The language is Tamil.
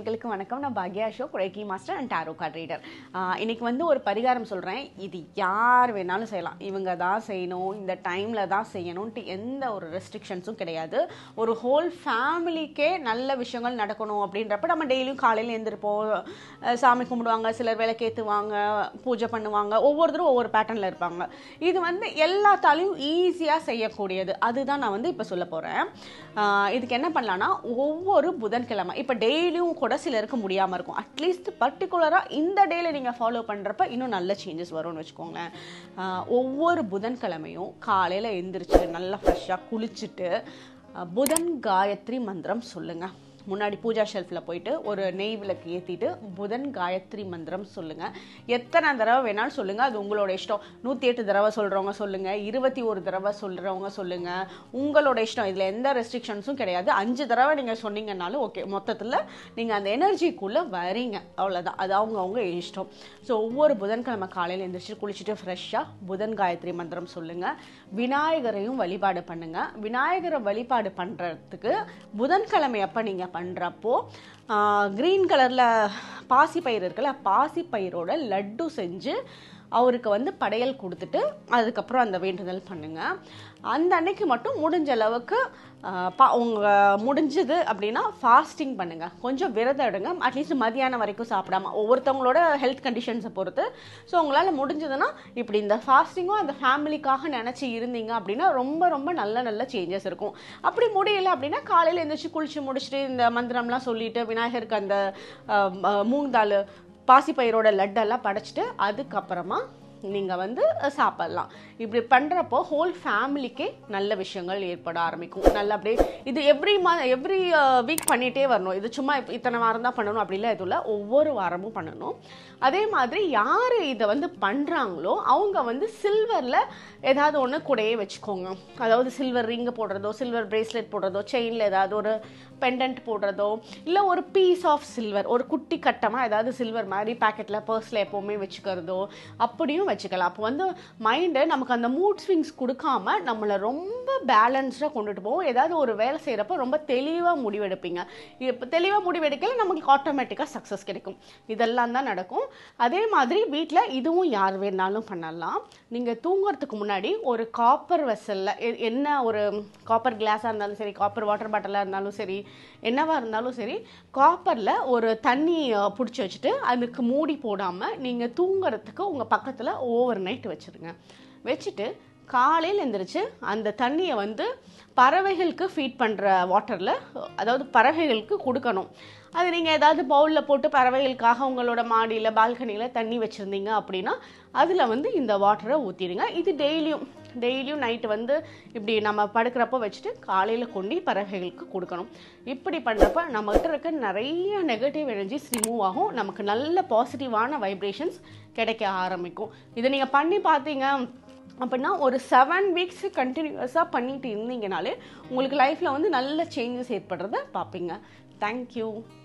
நேயர்களுக்கு வணக்கம் நான் பாக்யா Ashok reiki master and tarot card reader இன்னைக்கு வந்து ஒரு பரிகாரம் சொல்கிறேன் இது யார் வேணாலும் செய்யலாம் இவங்க தான் செய்யணும் இந்த டைமில் தான் செய்யணும்ன்ட்டு எந்த ஒரு ரெஸ்ட்ரிக்ஷன்ஸும் கிடையாது ஒரு ஹோல் ஃபேமிலிக்கே நல்ல விஷயங்கள் நடக்கணும் அப்படின்றப்ப நம்ம டெய்லியும் காலையில் எழுந்திருப்போம் அஹ் சாமி கும்பிடுவாங்க சிலர் விளக்கேற்றுவாங்க பூஜை பண்ணுவாங்க ஒவ்வொருத்தரும் ஒவ்வொரு பேட்டர்னில் இருப்பாங்க இது வந்து எல்லாத்தாலையும் ஈஸியாக செய்யக்கூடியது அதுதான் நான் வந்து இப்போ சொல்ல போகிறேன் இதுக்கு என்ன பண்ணலான்னா ஒவ்வொரு புதன்கிழமை இப்போ டெய்லியும் கூட சிலருக்கு முடியாமல் இருக்கும் அட்லீஸ்ட் பர்டிகுலராக இந்த டேல நீங்கள் ஃபாலோ பண்ணுறப்ப இன்னும் நல்ல சேஞ்சஸ் வரும்னு வச்சுக்கோங்களேன் ஆஹ் ஒவ்வொரு புதன்கிழமையும் காலையில் எந்திரிச்சு நல்லா ஃப்ரெஷ்ஷாக குளிச்சுட்டு ஆஹ் புதன் காயத்ரி மந்திரம் சொல்லுங்கள் முன்னாடி பூஜா ஷெல்ஃபில் போயிட்டு ஒரு நெய் விளக்கு ஏற்றிட்டு புதன் காயத்ரி மந்திரம் சொல்லுங்கள் எத்தனை தடவை வேணாலும் சொல்லுங்கள் அது உங்களோட இஷ்டம் நூற்றி எட்டு தடவை சொல்கிறவங்க சொல்லுங்கள் இருபத்தி ஒரு தடவை சொல்கிறவங்க சொல்லுங்கள் உங்களோட இஷ்டம் இதில் எந்த ரெஸ்ட்ரிக்ஷன்ஸும் கிடையாது அஞ்சு தடவை நீங்கள் சொன்னீங்கன்னாலும் ஓகே மொத்தத்தில் நீங்கள் அந்த எனர்ஜிக்குள்ளே வரீங்க அவ்வளோதான் அது அவங்க அவங்க இஷ்டம் ஸோ ஒவ்வொரு புதன்கிழமை காலையில் எழுந்திரிச்சு குளிச்சுட்டு ஃப்ரெஷ்ஷாக புதன் காயத்ரி மந்திரம் சொல்லுங்கள் விநாயகரையும் வழிபாடு பண்ணுங்கள் விநாயகரை வழிபாடு பண்ணுறதுக்கு புதன்கிழமை அப்போ நீங்கள் பண்ணுறப்போ க்ரீன் கலரில் பாசிப்பயிர் இருக்குல்ல பாசிப்பயிரோட லட்டு செஞ்சு அவருக்கு வந்து படையல் கொடுத்துட்டு அதுக்கப்புறம் அந்த வேண்டுதல் பண்ணுங்க அந்த அன்னைக்கு மட்டும் முடிஞ்ச அளவுக்கு ஆஹ், பா உங்க முடிஞ்சது அப்படின்னா ஃபாஸ்டிங் பண்ணுங்க கொஞ்சம் விரதம் எடுங்க அட்லீஸ்ட் மதியானம் வரைக்கும் சாப்பிடாம ஒவ்வொருத்தவங்களோட ஹெல்த் கண்டிஷன்ஸை பொறுத்து ஸோ உங்களால் முடிஞ்சதுன்னா இப்படி இந்த ஃபாஸ்டிங்கும் அந்த ஃபேமிலிக்காக நினச்சி இருந்தீங்க அப்படின்னா ரொம்ப ரொம்ப நல்ல நல்ல சேஞ்சஸ் இருக்கும் அப்படி முடியல அப்படின்னா காலையில் எழுந்திரிச்சு குளிச்சு முடிச்சுட்டு இந்த மந்திரம்லாம் சொல்லிட்டு விநாயகருக்கு அந்த ஆஹ், ஆஹ், மூங் தால் பாசிப்பயிரோட லட்டெல்லாம் படைச்சிட்டு அதுக்கப்புறமா நீங்கள் வந்து சாப்பிட்லாம் இப்படி பண்ணுறப்போ ஹோல் ஃபேமிலிக்கே நல்ல விஷயங்கள் ஏற்பட ஆரம்பிக்கும் நல்ல அப்படியே இது எவ்ரி மா எவ்ரி வீக் பண்ணிகிட்டே வரணும் இது சும்மா இப்ப இத்தனை வாரம் தான் பண்ணணும் அப்படிலாம் எதுவும் இல்லை ஒவ்வொரு வாரமும் பண்ணணும் அதே மாதிரி யார் இதை வந்து பண்ணுறாங்களோ அவங்க வந்து சில்வரில் ஏதாவது ஒன்று கூடயே வச்சுக்கோங்க அதாவது சில்வர் ரிங்கு போடுறதோ சில்வர் பிரேஸ்லெட் போடுறதோ செயினில் ஏதாவது ஒரு பெண்டன்ட் போடுறதோ இல்லை ஒரு பீஸ் ஆஃப் சில்வர் ஒரு குட்டி கட்டமாக ஏதாவது சில்வர் மாதிரி பேக்கெட்டில் பர்ஸில் எப்போவுமே வச்சுக்கிறதோ அப்படியும் வச்சுக்கலாம் அப்போ வந்து மைண்டு நமக்கு அந்த மூட் ஸ்விங்ஸ் கொடுக்காம நம்மளை ரொம்ப பேலன்ஸ்டாக கொண்டுட்டு போவோம் ஏதாவது ஒரு வேலை செய்கிறப்ப ரொம்ப தெளிவாக முடிவெடுப்பீங்க இப்போ தெளிவாக முடிவெடுக்கல நமக்கு ஆட்டோமேட்டிக்காக சக்ஸஸ் கிடைக்கும் இதெல்லாம் தான் நடக்கும் அதே மாதிரி வீட்டில் இதுவும் யார் வேணாலும் பண்ணலாம் நீங்கள் தூங்குறதுக்கு முன்னாடி ஒரு காப்பர் வெசலில் என்ன ஒரு காப்பர் கிளாஸாக இருந்தாலும் சரி காப்பர் வாட்டர் பாட்டிலாக இருந்தாலும் சரி என்னவாக இருந்தாலும் சரி காப்பரில் ஒரு தண்ணி பிடிச்சி வச்சுட்டு அதுக்கு மூடி போடாமல் நீங்கள் தூங்குறதுக்கு உங்கள் பக்கத்தில் ஓவர் நைட் வச்சுருங்க வச்சுட்டு காலையில் எந்திரிச்சு அந்த தண்ணியை வந்து பறவைகளுக்கு ஃபீட் பண்ணுற வாட்டரில் அதாவது பறவைகளுக்கு கொடுக்கணும் அது நீங்கள் ஏதாவது பவுலில் போட்டு பறவைகளுக்காக உங்களோட மாடியில் பால்கனியில் தண்ணி வச்சுருந்தீங்க அப்படின்னா அதில் வந்து இந்த வாட்டரை ஊற்றிடுங்க இது டெய்லியும் டெய்லியும் நைட்டு வந்து இப்படி நம்ம படுக்கிறப்போ வச்சுட்டு காலையில் கொண்டு பறவைகளுக்கு கொடுக்கணும் இப்படி பண்ணுறப்ப நம்மகிட்ட இருக்க நிறைய நெகட்டிவ் எனர்ஜிஸ் ரிமூவ் ஆகும் நமக்கு நல்ல பாசிட்டிவான வைப்ரேஷன்ஸ் கிடைக்க ஆரம்பிக்கும் இதை நீங்கள் பண்ணி பார்த்தீங்க அப்படின்னா ஒரு செவன் வீக்ஸ் கண்டினியூஸாக பண்ணிட்டு இருந்தீங்கனாலே உங்களுக்கு லைஃப்பில் வந்து நல்ல சேஞ்சஸ் ஏற்படுறத பார்ப்பீங்க தேங்க்யூ